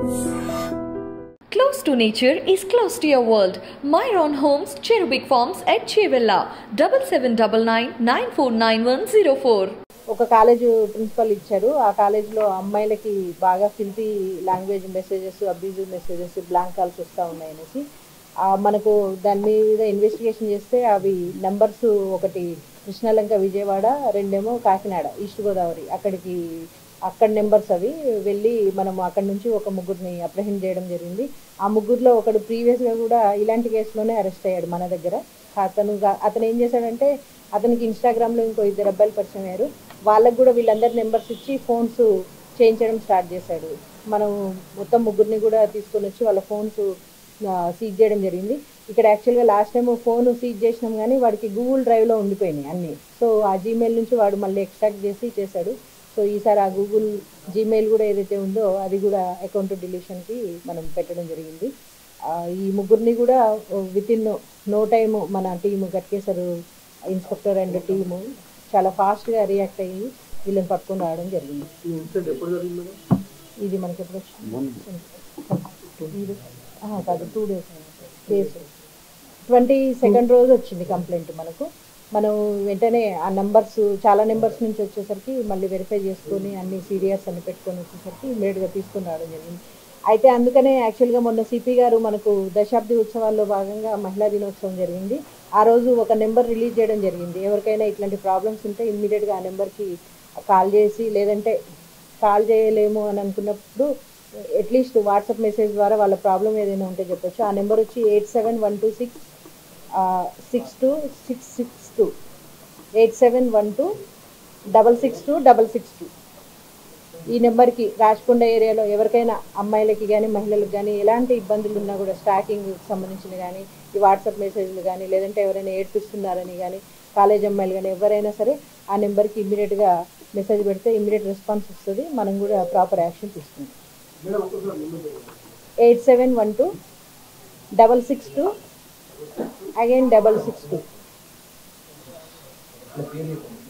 Close to nature is close to your world. Myron Homes, Cherubic Farms at Chevilla, 7799 ఒక college principal ఇచ్చారు ఆ కాలేజ్లో అమ్మాయిలకి బాగా filthy language messages abusive messages blank calls వస్తూ ఉన్నాయి అనేసి ఆ, మనకు దాని మీద ఇన్వెస్టిగేషన్ చేస్తే అవి నెంబర్స్ ఒకటి కృష్ణలంక విజయవాడ రెండేమో కాకినాడ ఈస్ట్ గోదావరి అక్కడికి అక్కడ నెంబర్స్ అవి వెళ్ళి మనం అక్కడి నుంచి ఒక ముగ్గురిని అప్రహెండ్ చేయడం జరిగింది ఆ ముగ్గురులో ఒకడు ప్రీవియస్గా కూడా ఇలాంటి కేసులోనే అరెస్ట్ అయ్యాడు మన దగ్గర అతను గా- అతను ఏం చేశాడంటే అతనికి ఇన్స్టాగ్రామ్లో ఇంకో ఇద్దరు అబ్బాయిలు పరిచయం అయ్యారు వాళ్ళకు కూడా వీళ్ళందరి నెంబర్స్ ఇచ్చి ఫోన్స్ చేయించడం స్టార్ట్ చేశాడు మనం మొత్తం ముగ్గురిని కూడా తీసుకొని వచ్చి వాళ్ళ ఫోన్స్ సీజ్ చేయడం జరిగింది ఇక్కడ యాక్చువల్గా లాస్ట్ టైం ఫోన్ సీజ్ చేసినాం కానీ వాడికి గూగుల్ డ్రైవ్లో ఉండిపోయినాయి అన్నీ సో ఆ జీమెయిల్ నుంచి వాడు మళ్ళీ ఎక్స్ట్రాక్ట్ చేసి చేశాడు సో ఈసారి ఆ గూగుల్ జీమెయిల్ కూడా ఏదైతే ఉందో అది కూడా అకౌంట్ డిలీషన్కి మనం పెట్టడం జరిగింది ఆ, ఈ ముగ్గురిని కూడా విత్ ఇన్ నో టైమ్ మన team Ghatkesar inspector and team చాలా ఫాస్ట్గా రియాక్ట్ అయ్యి వీళ్ళని పట్టుకొని రావడం జరిగింది ఇది మనకి ఎప్పుడు వచ్చింది ఇది- ఆహా, కాదు two days case twenty second రోజు వచ్చింది కంప్లైంట్ మనకు మనం వెంటనే ఆ నెంబర్స్ చాలా నెంబర్స్ నుంచి వచ్చేసరికి మళ్ళీ వెరిఫై చేసుకొని అన్ని సీరియస్ అని పెట్టుకొని వచ్చేసరికి ఇమీడియట్గా తీసుకుని రావడం జరిగింది అయితే అందుకనే యాక్చువల్గా మొన్న సిపి గారు మనకు దశాబ్ది ఉత్సవాల్లో భాగంగా మహిళా దినోత్సవం జరిగింది ఆ రోజు ఒక నెంబర్ రిలీజ్ చేయడం జరిగింది ఎవరికైనా ఇట్లాంటి ప్రాబ్లమ్స్ ఉంటే ఇమ్మీడియట్గా ఆ నెంబర్కి కాల్ చేసి లేదంటే కాల్ చేయలేము అని అనుకున్నప్పుడు అట్లీస్ట్ వాట్సాప్ మెసేజ్ ద్వారా వాళ్ళ ప్రాబ్లం ఏదైనా ఉంటే చెప్పొచ్చు ఆ నెంబర్ వచ్చి eight seven one two six six two six six two eight seven one two double six two double six two ఈ నెంబర్కి రాచకొండ ఏరియాలో ఎవరికైనా అమ్మాయిలకి కానీ మహిళలకు కానీ ఎలాంటి ఇబ్బందులు ఉన్నా కూడా స్టాకింగ్ సంబంధించిన కానీ ఈ వాట్సాప్ మెసేజ్లు కానీ లేదంటే ఎవరైనా ఏడ్పిస్తున్నారని కానీ కాలేజ్ అమ్మాయిలు కానీ ఎవరైనా సరే ఆ నెంబర్కి ఇమ్మీడియట్గా మెసేజ్ పెడితే ఇమ్మీడియట్ రెస్పాన్స్ వస్తుంది మనం కూడా ప్రాపర్ యాక్షన్ తీసుకుంటాం eight seven one two double six two again double six two